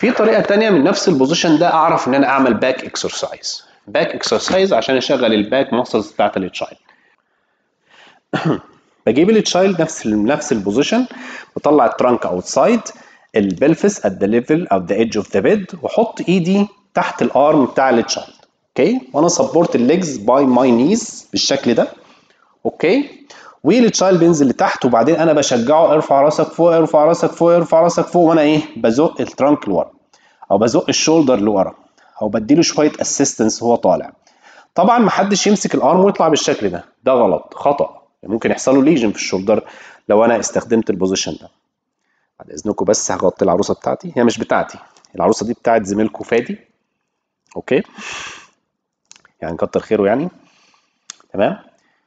في طريقه تانية من نفس البوزيشن ده اعرف ان انا اعمل باك اكسرسايز باك اكسرسايز عشان اشغل الباك ماسلز بتاعت التشايلد بجيب التشايلد نفس نفس البوزيشن بطلع الترانك اوتسايد البلفس ات ذا ليفل او ذا ايدج اوف ذا بيد واحط ايدي تحت الارم بتاع التشايلد اوكي وانا سبورت الليجز باي ماي نيز بالشكل ده اوكي والتشايلد بينزل لتحت وبعدين انا بشجعه ارفع راسك فوق ارفع راسك فوق ارفع راسك فوق وانا ايه بزق الترانك لورا او بزق الشولدر لورا او بديله شويه اسيستنس وهو طالع طبعا ما حدش يمسك الارم ويطلع بالشكل ده ده غلط خطا ممكن يحصل له ليجن في الشولدر لو انا استخدمت البوزيشن ده بعد اذنكم بس هغطي العروسه بتاعتي هي مش بتاعتي العروسه دي بتاعت زميلكم فادي اوكي يعني كتر خيره يعني تمام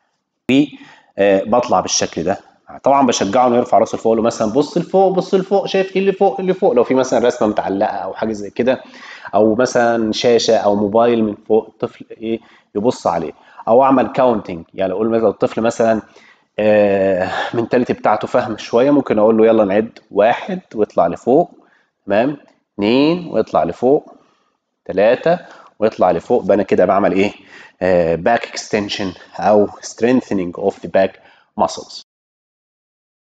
وبطلع بالشكل ده طبعا بشجعه انه يرفع راسه لفوق له مثلا بص لفوق بص لفوق شايف ايه اللي فوق اللي فوق لو في مثلا رسمه متعلقه او حاجه زي كده او مثلا شاشه او موبايل من فوق الطفل ايه يبص عليه او اعمل كاونتنج يعني اقول مثلا الطفل مثلا المنتاليتي بتاعته فاهم شويه ممكن اقول له يلا نعد واحد واطلع لفوق تمام اثنين واطلع لفوق ثلاثه ويطلع لفوق يبقى انا كده بعمل ايه باك اكستنشن او strengthening of the back muscles